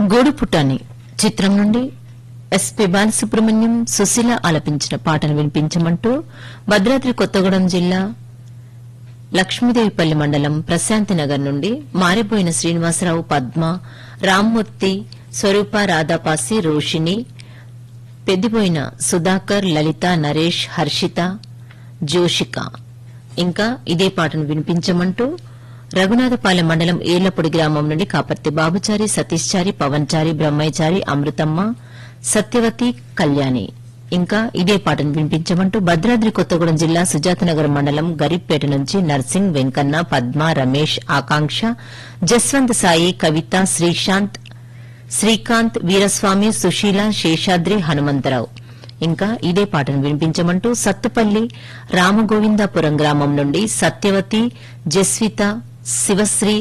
గూడుపుటాని చిత్రం నుండి ఎస్పి బాలసుబ్రహ్మణ్యం సుశీల ఆలపించిన పాటను వినిపించమంటూ భద్రాద్రి కొత్తగూడెం జిల్లా లక్ష్మీదేవిపల్లి మండలం ప్రశాంతినగర్ నుండి మారిపోయిన శ్రీనివాసరావు పద్మ రామ్మూర్తి స్వరూప రాధాపాసి రోషిని పెద్దిపోయిన సుధాకర్ లలిత నరేష్ హర్షిత జోషిక ఇంకా ఇదే పాటను వినిపించమంటూ రఘునాథపాలెం మండలం ఏర్లపొడి గ్రామం నుండి కాపర్తి బాబుచారి సతీష్చారి పవన్చారి బ్రహ్మయ్యచారి అమృతమ్మ సత్యవతి కళ్యాణి ఇంకా ఇదే పాటను వినిపించమంటూ భద్రాద్రి కొత్తగూడెం జిల్లా సుజాతనగర్ మండలం గరీబ్పేట నుంచి నర్సింగ్ వెంకన్న పద్మ రమేష్ ఆకాంక్ష జస్వంత్ సాయి కవిత శ్రీశాంత్ శ్రీకాంత్ వీరస్వామి సుశీల శేషాద్రి హనుమంతరావు ఇంకా ఇదే పాటను వినిపించమంటూ సత్తుపల్లి రామగోవిందాపురం గ్రామం నుండి సత్యవతి జస్విత శివశ్రీ